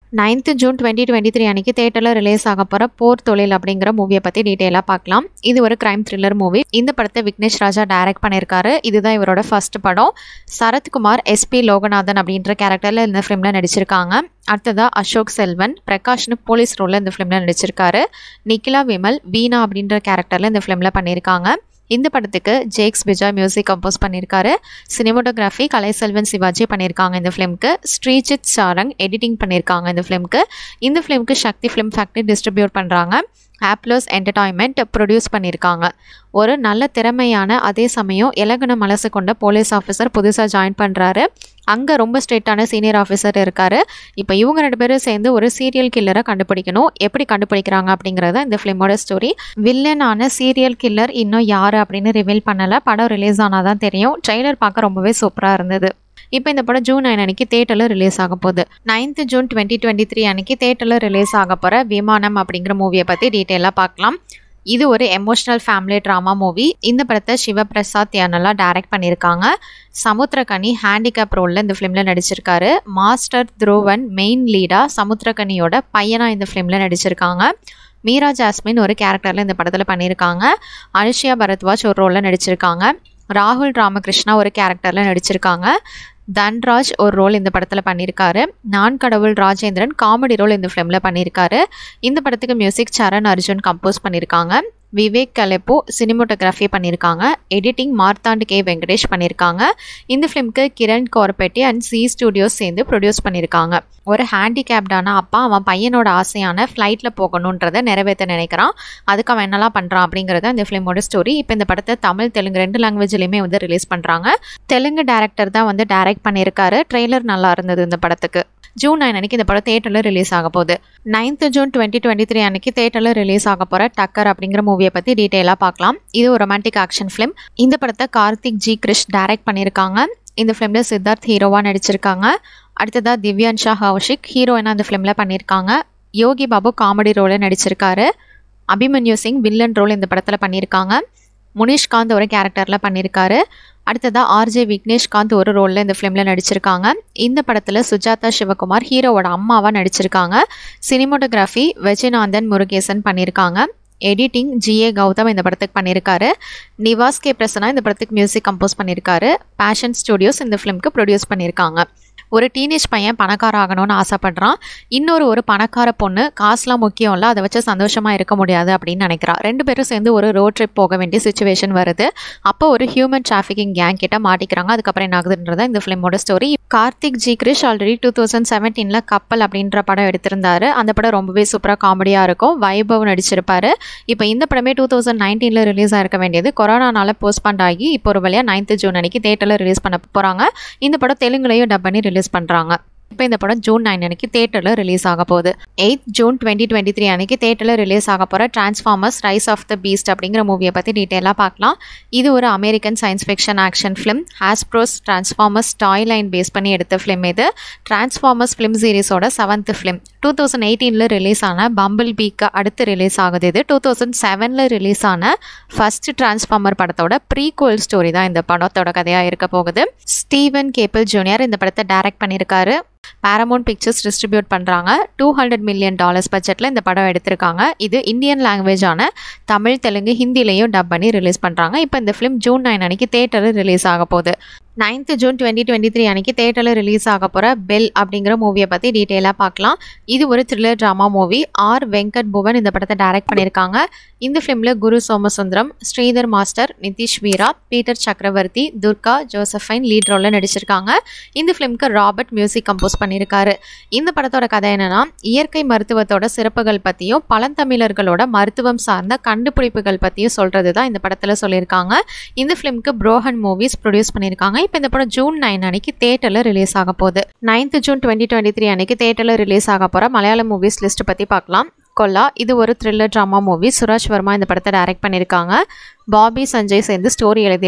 ninth June twenty twenty three அன்னைக்கு தேட்டரில் release ஆக போகிற போர் தொழில் அப்படிங்கிற மூவியை பற்றி டீட்டெயிலாக பார்க்கலாம் இது ஒரு கிரைம் த்ரில்லர் மூவி இந்த படத்தை விக்னேஷ் ராஜா டைரக்ட் பண்ணியிருக்காரு இதுதான் இவரோட ஃபர்ஸ்ட் படம் சரத்குமார் எஸ்பி லோகநாதன் அப்படின்ற கேரக்டரில் இந்த ஃபிலிமில் நடிச்சிருக்காங்க அடுத்ததாக அசோக் செல்வன் பிரகாஷ்னு போலீஸ் ரோலில் இந்த ஃபிலிமில் நடிச்சிருக்காரு நிக்கிலா விமல் வீணா அப்படின்ற கேரக்டரில் இந்த ஃபிலிமில் பண்ணியிருக்காங்க இந்த படத்துக்கு ஜேக்ஸ் விஜய் மியூசிக் கம்போஸ் பண்ணியிருக்காரு சினிமோட்டோகிராஃபி கலைசெல்வன் சிவாஜி பண்ணியிருக்காங்க இந்த ஃபிலிம்க்கு ஸ்ரீஜித் சாரங் எடிட்டிங் பண்ணியிருக்காங்க இந்த ஃபிலிம்க்கு இந்த ஃபிலிம்க்கு சக்தி ஃபிலிம் ஃபேக்ட்ரி டிஸ்ட்ரிபியூட் பண்ணுறாங்க ஆப்லோஸ் என்டர்டைன்மெண்ட் ப்ரொடியூஸ் பண்ணியிருக்காங்க ஒரு நல்ல திறமையான அதே சமயம் இலகுன மனசு கொண்ட போலீஸ் ஆஃபீஸர் புதுசாக ஜாயின் பண்ணுறாரு அங்கே ரொம்ப ஸ்ட்ரிக்டான சீனியர் ஆஃபீஸர் இருக்கார் இப்போ இவங்க ரெண்டு பேரும் சேர்ந்து ஒரு சீரியல் கில்லரை கண்டுபிடிக்கணும் எப்படி கண்டுபிடிக்கிறாங்க அப்படிங்கிறத இந்த ஃபிலிமோட ஸ்டோரி வில்லனான சீரியல் கில்லர் இன்னும் யார் அப்படின்னு ரிவீல் பண்ணலை படம் ரிலீஸ் ஆனால் தான் தெரியும் ட்ரெய்லர் பார்க்க ரொம்பவே சூப்பராக இருந்தது இப்போ இந்த படம் ஜூன் நைன் அன்னைக்கு தேட்டரில் ரிலீஸ் ஆக போகுது ninth June twenty twenty three அன்னைக்கு தேட்டரில் ரிலீஸ் ஆக போகிற விமானம் அப்படிங்கிற மூவியை பற்றி டீட்டெயிலாக பார்க்கலாம் இது ஒரு எமோஷ்னல் ஃபேமிலி ட்ராமா மூவி இந்த படத்தை சிவபிரசாத் யானலா டைரக்ட் பண்ணியிருக்காங்க சமுத்திரகனி ஹேண்டிகேப் ரோலில் இந்த ஃபிலிமில் நடிச்சிருக்காரு மாஸ்டர் துருவன் மெயின் லீடாக சமுத்திரகனியோட பையனாக இந்த ஃபிலிமில் நடிச்சிருக்காங்க மீரா ஜாஸ்மின் ஒரு கேரக்டரில் இந்த படத்தில் பண்ணியிருக்காங்க அனுஷியா பரத்வாஜ் ஒரு ரோலில் நடிச்சிருக்காங்க ராகுல் ராமகிருஷ்ணா ஒரு கேரக்டரில் நடிச்சிருக்காங்க தன்ராஜ் ஒரு ரோல் இந்த படத்தில் பண்ணியிருக்காரு நான் கடவுள் ராஜேந்திரன் காமெடி ரோல் இந்த ஃபிலிமில் பண்ணியிருக்காரு இந்த படத்துக்கு மியூசிக் சரண் அர்ஜுன் கம்போஸ் பண்ணியிருக்காங்க விவேக் கலெப்போ சினிமோட்டோகிராஃபி பண்ணியிருக்காங்க எடிட்டிங் மார்த்தாண்டு கே வெங்கடேஷ் பண்ணியிருக்காங்க இந்த ஃபிலிம்க்கு Kiran Korrapati and C studios சேர்ந்து ப்ரொடியூஸ் பண்ணியிருக்காங்க ஒரு ஹேண்டிகேப்டான அப்பா அவன் பையனோட ஆசையான ஃப்ளைட்டில் போகணுன்றதை நிறைவேற்ற நினைக்கிறான் அதுக்கு அவன் என்னெல்லாம் பண்ணுறான் அப்படிங்கிறத இந்த ஃபிலிமோட ஸ்டோரி இப்போ இந்த படத்தை தமிழ் தெலுங்கு ரெண்டு லாங்குவேஜ்லையுமே வந்து ரிலீஸ் பண்ணுறாங்க தெலுங்கு டேரக்டர் தான் வந்து டைரக்ட் பண்ணியிருக்காரு ட்ரெய்லர் நல்லா இருந்தது இந்த படத்துக்கு ஜூன் நைன் அன்னைக்கு இந்த படம் தேட்டரில் ரிலீஸ் ஆக போகுது ninth June twenty twenty three அன்னைக்கு தேட்டரில் ரிலீஸ் ஆக போகிற டக்கர் அப்படிங்கிற மூவியை பற்றி டீட்டெயிலாக பார்க்கலாம் இது ஒரு ரொமான்டிக் ஆக்ஷன் ஃபிலிம் இந்த படத்தை கார்த்திக் ஜி கிரிஷ் டைரக்ட் பண்ணியிருக்காங்க இந்த ஃபிலிமில் சித்தார்த் ஹீரோவாக நடிச்சிருக்காங்க அடுத்ததாக திவ்யான்ஷா கௌஷிக் ஹீரோயினாக அந்த ஃபிலிமில் பண்ணியிருக்காங்க யோகி பாபு காமெடி ரோலில் நடிச்சிருக்காரு அபிமன்யு சிங் வில்லன் ரோல் இந்த படத்தில் பண்ணியிருக்காங்க முனிஷ்காந்த் ஒரு கேரக்டரில் பண்ணியிருக்காரு அடுத்ததாக ஆர்ஜே விக்னேஷ்காந்த் ஒரு ரோலில் இந்த ஃபிலிமில் நடிச்சிருக்காங்க இந்த படத்தில் சுஜாதா சிவகுமார் ஹீரோவோட அம்மாவாக நடிச்சிருக்காங்க சினிமோட்டோகிராஃபி வெஜிநாதன் முருகேசன் பண்ணியிருக்காங்க எடிட்டிங் ஜிஏ கௌதம் இந்த படத்துக்கு பண்ணியிருக்காரு நிவாஸ் கே பிரசனா இந்த படத்துக்கு மியூசிக் கம்போஸ் பண்ணியிருக்காரு பேஷன் ஸ்டுடியோஸ் இந்த ஃபிலிம்க்கு ப்ரொடியூஸ் பண்ணியிருக்காங்க ஒரு டீனேஜ் பையன் பணக்கார ஆகணும்னு ஆசைப்படுறான் இன்னொரு ஒரு பணக்கார பொண்ணு காசுலாம் முக்கியம் இல்லை அதை வச்சு சந்தோஷமாக இருக்க முடியாது அப்படின்னு நினைக்கிறா ரெண்டு பேரும் சேர்ந்து ஒரு ரோட் ட்ரிப் போக வேண்டிய சுச்சுவேஷன் வருது அப்போ ஒரு ஹியூமன் டிராஃபிக்கிங் கேங் கிட்ட மாட்டிக்கிறாங்க அதுக்கப்புறம் என்ன ஆகுதுன்றதா இந்த ஃபிலிமோட story Karthik G Krish already two thousand செவன்டீனில் கப்பல் அப்படின்ற படம் எடுத்திருந்தாரு அந்த படம் ரொம்பவே சூப்பராக காமெடியாக இருக்கும் வைபவ் நடிச்சிருப்பாரு இப்போ இந்த படமே டூ தௌசண்ட் நைன்டீனில் ரிலீஸ் ஆயிருக்க வேண்டியது கொரோனானால போஸ்ட்பாண்ட் ஆகி இப்போ ஒரு வழியாக நைன்த் ஜூன் அன்னைக்கு தேட்டரில் ரிலீஸ் பண்ண போகிறாங்க இந்த படம் தெலுங்குலையும் டப் பண்ணி ரிலீஸ் பண்ணுறாங்க இப்போ இந்த படம் ஜூன் நைன் அன்னைக்கு தேட்டரில் ரிலீஸ் ஆக போகுது eight June twenty twenty three அன்னைக்கு தேட்டரில் ரிலீஸ் ஆக போகிற Transformers Rise of the Beast அப்படிங்கிற மூவியை பற்றி டீட்டெயிலாக பார்க்கலாம் இது ஒரு American science fiction action film Hasbro's Transformers toy line base பண்ணி எடுத்த ஃபிலிம் இது டிரான்ஸ்ஃபார்மர்ஸ் ஃபிலிம் சீரிஸோட செவன்த் ஃபிலிம் டூ தௌசண்ட் எயிட்டீனில் ரிலீஸ் ஆன பம்பிள் பீக்கு அடுத்து ரிலீஸ் ஆகுது இது டூ தௌசண்ட் செவனில் ரிலீஸ் ஆன ஃபர்ஸ்ட் டிரான்ஸ்ஃபார்மர் படத்தோட ப்ரீகோல் ஸ்டோரி தான் இந்த படத்தோட கதையாக இருக்க போகுது ஸ்டீவன் கேபிள் ஜூனியர் இந்த படத்தை டைரக்ட் பண்ணியிருக்காரு பேரமௌண்ட் பிக்சர்ஸ் டிஸ்ட்ரிபியூட் பண்ணுறாங்க டூ ஹண்ட்ரட் மில்லியன் டாலர்ஸ் பட்ஜெட்டில் இந்த படம் எடுத்திருக்காங்க இது இந்தியன் லாங்குவேஜான தமிழ் தெலுங்கு ஹிந்திலையும் டப் பண்ணி ரிலீஸ் பண்ணுறாங்க இப்போ இந்த ஃபிலிம் ஜூன் நைன் அன்னைக்கு தேட்டரில் ரிலீஸ் ஆக போகுது ninth June twenty twenty three அன்னைக்கு தேட்டரில் ரிலீஸ் ஆக போகிற பெல் அப்படிங்கிற மூவியை பற்றி டீட்டெயிலாக பார்க்கலாம் இது ஒரு thriller drama movie R Venkat Bhuvan இந்த படத்தை டைரக்ட் பண்ணியிருக்காங்க இந்த ஃபிலிமில் Guru Somasundaram Sridhar master Nithish Veera Peter Chakravarthy Durga Josephine lead ரோலில் நடிச்சிருக்காங்க இந்த ஃபிலிம்க்கு ராபர்ட் மியூசிக் கம்போஸ் பண்ணியிருக்காரு இந்த படத்தோட கதை என்னன்னா இயற்கை மருத்துவத்தோட சிறப்புகள் பற்றியும் பழந்தமிழர்களோட மருத்துவம் சார்ந்த கண்டுபிடிப்புகள் பற்றியும் சொல்கிறது தான் இந்த படத்தில் சொல்லியிருக்காங்க இந்த ஃபிலிம்க்கு புரோஹன் மூவிஸ் ப்ரொடியூஸ் பண்ணியிருக்காங்க இப்போ இந்த படம் ஜூன் நைன் அன்னைக்கு தேட்டரில் ரிலீஸ் ஆக போகுது ninth June twenty twenty three அன்னைக்கு தேட்டரில் ரிலீஸ் ஆக போகிற மலையாள மூவிஸ் லிஸ்ட் பற்றி பார்க்கலாம் கொல்லா இது ஒரு thriller drama movie Suraj Varma இந்த படத்தை டைரக்ட் பண்ணியிருக்காங்க பாபி சஞ்சய் சேர்ந்து ஸ்டோரி எழுதியிருக்காங்க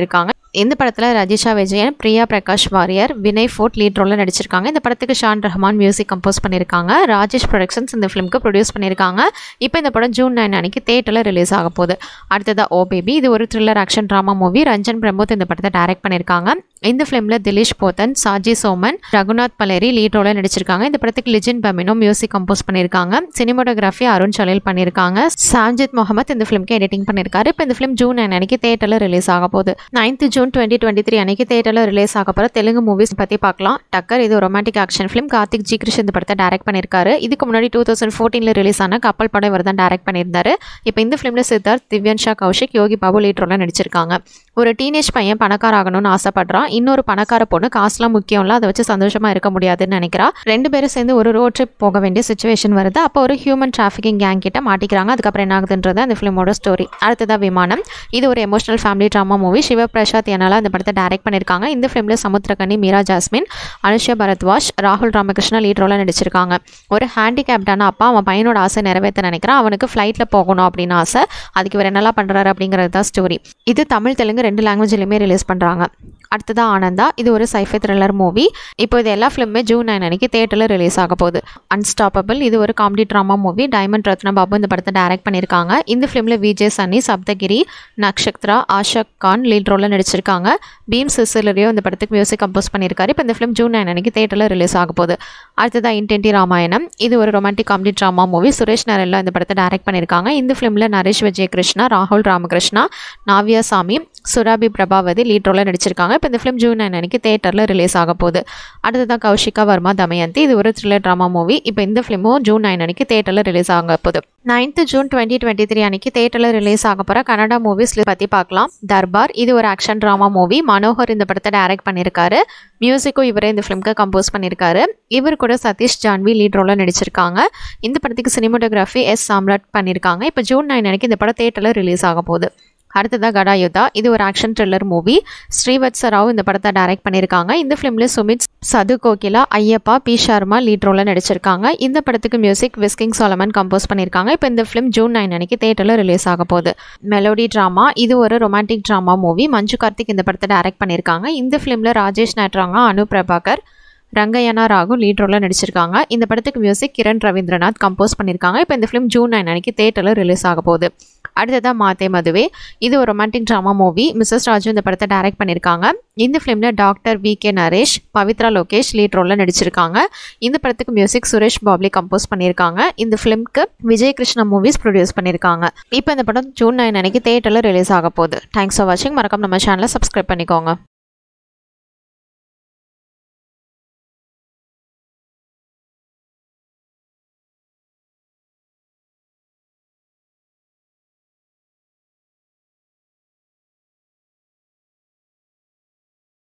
இந்த படத்தில் ரஜிஷா விஜயன் பிரியா பிரகாஷ் வாரியர் வினய் ஃபோர்ட் லீட் ரோலில் நடிச்சிருக்காங்க இந்த படத்துக்கு ஷான் ரஹ்மான் மியூசிக் கம்போஸ் பண்ணியிருக்காங்க ராஜேஷ் ப்ரொடக்ஷன்ஸ் இந்த ஃபிலிம்க்கு ப்ரொடியூஸ் பண்ணியிருக்காங்க இப்போ இந்த படம் ஜூன் நைன் அன்னைக்கு தேட்டரில் ரிலீஸ் ஆக போகுது அடுத்ததாக ஓ பேபி இது ஒரு thriller action drama movie Ranjan Pramod இந்த படத்தை டைரக்ட் பண்ணியிருக்காங்க இந்த ஃபிலிமில் திலீஷ் போத்தன் சாஜி சோமன் ரகுநாத் பலேரி லீட் ரோலில் நடிச்சிருக்காங்க இந்த படத்துக்கு லிஜின் பமினோ மியூசிக் கம்போஸ் பண்ணியிருக்காங்க சினிமோட்டோகிராஃபி அருண் சலீல் பண்ணியிருக்காங்க சாம்ஜித் முகமத் இந்த ஃபிலிம்க்கு எடிட்டிங் பண்ணியிருக்காரு இப்போ இந்த ஃபிலிம் ஜூன் நைன் அன்னைக்கு தேட்டரில் ரிலீஸ் ஆக போகுது ninth June twenty twenty three அன்னைக்கு தேட்டரில் ரிலீஸ் ஆக போகிற தெலுங்கு மூவிஸ் பற்றி பார்க்கலாம் டக்கர் இது romantic action film Karthik G Krish இந்த படத்தை டைரக்ட் பண்ணியிருக்காரு இதுக்கு முன்னாடி டூ தௌசண்ட் ஃபோர்டீனில் ரிலீஸ் ஆன கப்பல் படம் இவர் தான் டைரக்ட் பண்ணியிருந்தாரு இப்போ இந்த ஃபிலிமில் சித்தார்த் திவ்யன் ஷா கௌஷிக் யோகி பாபு லீட் ரோலில் நடிச்சிருக்காங்க ஒரு டீனேஜ் பையன் பணக்கார ஆகணும்னு ஆசைப்படுறான் இன்னொரு பணக்கார பொண்ணு காசுலாம் முக்கியம் இல்லை அதை வச்சு சந்தோஷமா இருக்க முடியாதுன்னு நினைக்கிறா ரெண்டு பேரும் சேர்ந்து ஒரு ரோட் ட்ரிப் போக வேண்டிய சுச்சுவேஷன் வருது அப்போ ஒரு ஹியூமன் டிராஃபிக்கிங் கேங் கிட்ட மாட்டிக்கிறாங்க அதுக்கப்புறம் என்ன ஆகுதுன்றது அந்த ஃபிலிமோட ஸ்டோரி அடுத்ததா விமானம் இது ஒரு emotional family drama movie Sivaprasad என்னால் அந்த படத்தை டைரக்ட் பண்ணியிருக்காங்க இந்த ஃபிலிமில் சமுத்திரகனி மீரா ஜாஸ்மின் அனுஷ்யா பரத்வாஜ் ராகுல் ராமகிருஷ்ணா லீட் ரோலில் நடிச்சிருக்காங்க ஒரு ஹேண்டிகேப்டான அப்பா அவன் பையனோட ஆசை நிறைவேற்ற நினைக்கிறான் அவனுக்கு ஃப்ளைட்டில் போகணும் அப்படின்னு ஆசை அதுக்கு இவர் என்னெல்லாம் பண்ணுறாரு அப்படிங்கிறது தான் ஸ்டோரி இது தமிழ் தெலுங்கு ரெண்டு லாங்குவேஜ்லையுமே ரிலீஸ் பண்ணுறாங்க அடுத்ததா ஆனந்தா இது ஒரு சைஃபை த்ரில்லர் மூவி இப்போ இது எல்லா ஃபிலிமுமே ஜூன் நைன் அன்னைக்கு தேட்டரில் ரிலீஸ் ஆக போகுது அன்ஸ்டாப்பபிள் இது ஒரு comedy drama movie Diamond Ratna Babu இந்த படத்தை டைரக்ட் பண்ணியிருக்காங்க இந்த ஃபிலிமில் விஜய் சன்னி சப்தகிரி நக்ஷத்ரா ஆஷக் கான் லீட் ரோலில் நடிச்சிருக்காங்க பீம் சிசிலரியோ இந்த படத்துக்கு மியூசிக் கம்போஸ் பண்ணியிருக்காரு இப்போ இந்த ஃபிலிம் ஜூன் நைன் அன்னைக்கு தேட்டரில் ரிலீஸ் ஆக போகுது அடுத்ததா இன்டென்டி ராமாயணம் இது ஒரு romantic comedy drama movie Suresh Naralla இந்த படத்தை டைரக்ட் பண்ணியிருக்காங்க இந்த ஃபிலிமில் நரேஷ் விஜயகிருஷ்ணா ராகுல் ராமகிருஷ்ணா நாவியா சாமி சுராபி பிரபாவதி லீட் ரோலில் நடிச்சிருக்காங்க இப்போ இந்த ஃபிலிம் ஜூன் நைன் அன்னைக்கு தேட்டரில் ரிலீஸ் ஆக போகுது அடுத்ததான் கௌஷிகா வர்மா தமயந்தி இது ஒரு த்ரில்லர் ட்ராமா மூவி இப்போ இந்த ஃபிலிமும் ஜூன் நைன் அன்னைக்கு தேட்டரில் ரிலீஸ் ஆக போகுது ninth June twenty twenty three அன்னைக்கு தேட்டரில் ரிலீஸ் ஆக போகிற கன்னடா மூவிஸ் பற்றி பார்க்கலாம் தர்பார் இது ஒரு ஆக்ஷன் ட்ராமா மூவி மனோகர் இந்த படத்தை டைரக்ட் பண்ணியிருக்காரு மியூசிக்கும் இவரே இந்த ஃபிலிம்க்கு கம்போஸ் பண்ணியிருக்காரு இவர் கூட சதீஷ் ஜான்வி லீட் ரோலில் நடிச்சிருக்காங்க இந்த படத்துக்கு சினிமோட்டோகிராஃபி எஸ் சாம்ராட் பண்ணியிருக்காங்க இப்போ ஜூன் நைன் அன்னைக்கு இந்த படம் தேட்டரில் ரிலீஸ் ஆக போகுது அடுத்ததாக கடாயுதா இது ஒரு action thriller movie Srivatsa Rao இந்த படத்தை டைரக்ட் பண்ணியிருக்காங்க இந்த ஃபிலிமில் சுமித் சது கோகிலா ஐயப்பா பி சர்மா லீட் ரோலில் நடிச்சிருக்காங்க இந்த படத்துக்கு மியூசிக் விஸ்கிங் சோலமன் கம்போஸ் பண்ணியிருக்காங்க இப்போ இந்த ஃபிலிம் ஜூன் நைன் அன்னைக்கு தேட்டரில் ரிலீஸ் ஆக போகுது மெலோடி ட்ராமா இது ஒரு romantic drama movie Manju Karthik இந்த படத்தை டைரக்ட் பண்ணியிருக்காங்க இந்த ஃபிலிமில் ராஜேஷ் நட்ராங்க அனு பிரபாகர் ரங்கையனா ராகு லீட் ரோலில் நடிச்சிருக்காங்க இந்த படத்துக்கு மியூசிக் கிரண் ரவீந்திரநாத் கம்போஸ் பண்ணியிருக்காங்க இப்போ இந்த ஃபிலிம் ஜூன் நைன் அன்னைக்கு தேட்டரில் ரிலீஸ் ஆக போகுது அடுத்ததாக மாத்தே மதுவே இது ஒரு romantic drama movie Mrs Raju இந்த படத்தை டைரக்ட் பண்ணியிருக்காங்க இந்த ஃபிலிமில் doctor V K Naresh Pavitra Lokesh lead ரோலில் நடிச்சிருக்காங்க இந்த படத்துக்கு மியூசிக் சுரேஷ் பாப்லி கம்போஸ் பண்ணியிருக்காங்க இந்த ஃபிலிம்க்கு விஜய் கிருஷ்ணா மூவிஸ் ப்ரொடியூஸ் பண்ணியிருக்காங்க இப்போ இந்த படம் ஜூன் நைன் அன்னைக்கு தேட்டரில் ரிலீஸ் ஆக போகுது தேங்க்ஸ் ஃபார் வாட்சிங் மறக்காம நம்ம சேனலை சப்ஸ்கிரைப் பண்ணிக்கோங்க